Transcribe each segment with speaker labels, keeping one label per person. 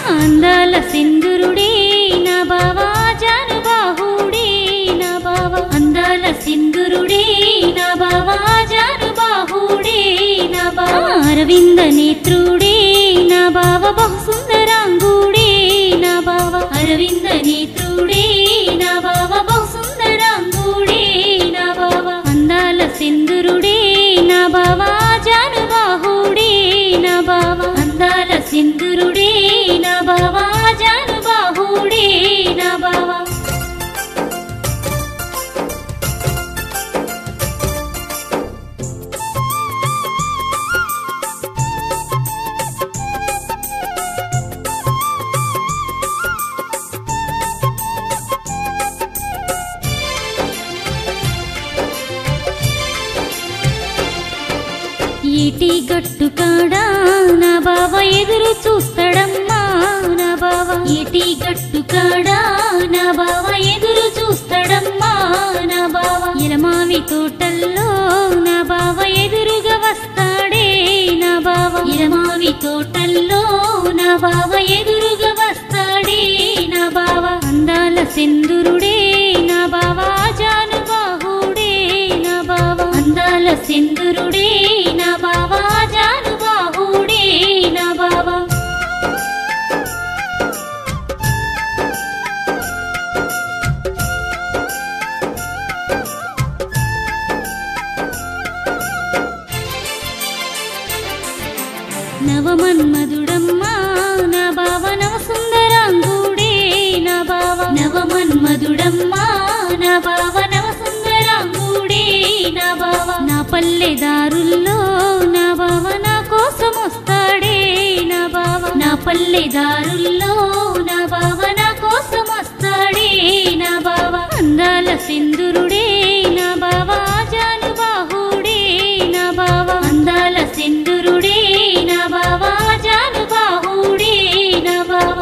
Speaker 1: అందాల సింధురుడే నా బావా జానుబాహుడే నా బావా అందాల సింధురుడే నా బావా జానుబాహుడే నా బావా అరవింద నేత్రుడే నా బావ బహు సుందరాంగుడే నా బావ అరవింద నేత్రుడే నా బావ బహు సుందరాంగుడే నా బావ అందాల సింధురుడే నా బావ జానుబాహుడే నా బావ అందాల సింధురుడే నా బావ జానుబాహుడే నా బావ ఈటి గట్టు కాడా నా బావ ఎదురు చూస్తాడమ్మా నా బావ ఈటి గట్టు కాడా నా బావ ఎదురు చూస్తాడమ్మా నా బావ ఇలమావి తోటల్లో నా బావ ఎదురుగా వస్తాడే నా బావ ఇలమావి తోటల్లో నా బావ ఎదురుగా వస్తాడే నా బావ అందాల సింధురుడే నా బావ జానుబాహుడే నా బావ అందాల సింధురుడే నా బావ జానుబాహుడే నా బావ నవమన్మధుడమ్మా నా బావ నవ సుందరాంగుడే నా బావ నవమన్మధుడమ్మా నా బావ నవ సుందరాంగుడే నా బావ నా పల్లెదారుల్లో నా బావ నా కోసం వస్తాడే నా బావ నా పల్లెదారుల్లో నా బావ నా కోసం వస్తాడే నా బావ అందాల సింధురుడే నా బావ జానుబాహుడే నా బావ అందాల సింధురుడే నా బావ జానుబాహుడే నా బావ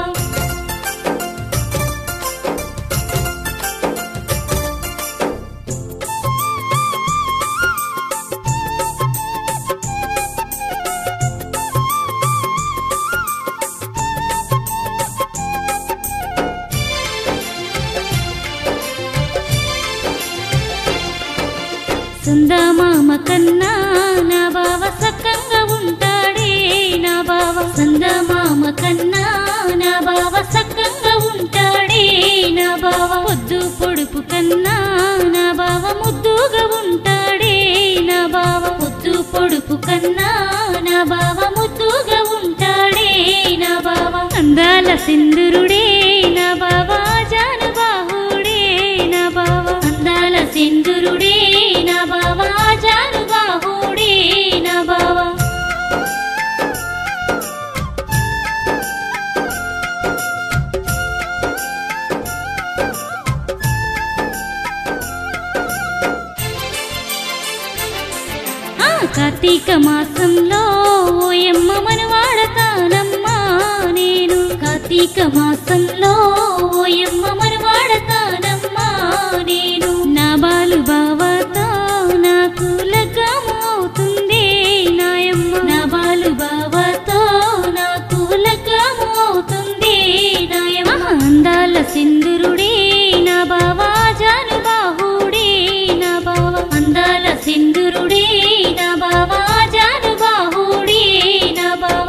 Speaker 1: సందమామ కన్నా నా బావ సక్కంగా ఉంటాడే నా బావ సందమామ కన్నా నా బావ సక్కంగా ఉంటాడే నా బావ పొద్దు పొడుపు కన్నా నా బావ ముద్దుగా ఉంటాడే నా బావ పొద్దు పొడుపు కన్నా నా బావ ముద్దుగా ఉంటాడే నా బావ అందాల సింధురుడే నా బావ జానుబాహుడే నా బావ అందాల సింధురుడే నా బావ జానుబాహుడే నా బావ ఆ కార్తీక మాసంలో ఓయమ్మ మను వాడతానమ్మా నేను కార్తీక మాసంలో ఓయమ్మ మను వాడతానమ్మా నేను నా బాలు బావతో నాకు లగ్గము అవుతుంది నాయమ్మ నా బాలు బావతో నాకు లగ్గము అవుతుంది నాయమ్మ అందాల సింధురుడే నా బావా జానుబాహుడే నా బావ అందాల సింధురుడే నా బావా జానుబాహుడే నా బావ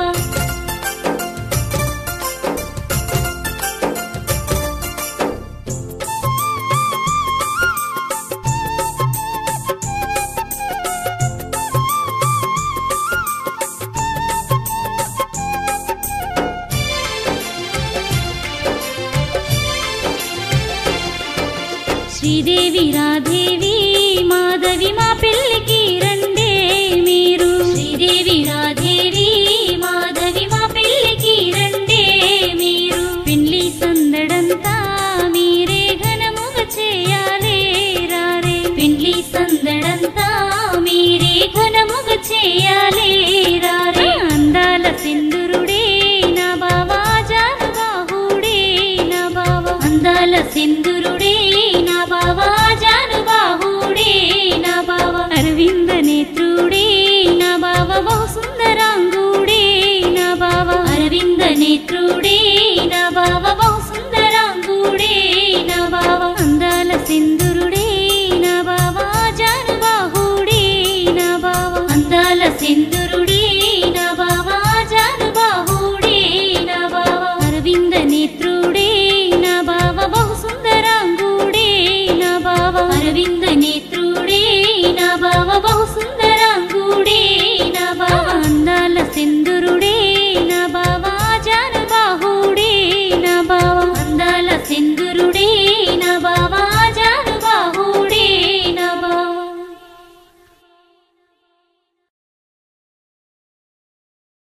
Speaker 1: శ్రీదేవి రాధేవి మాధవి మా పెళ్ళికి రండే మీరు శ్రీదేవి రాధేవి మాధవి మా పెళ్ళికి రండే మీరు పెళ్లి సందడంతా మీరే ఘనముగా చేయాలే రారే పెళ్లి సందడంతా మీరే ఘనముగా చేయాలే రారే అందాల సింధురుడే నా బావా జానుబాహుడే నా బావ అందాల సింధురుడే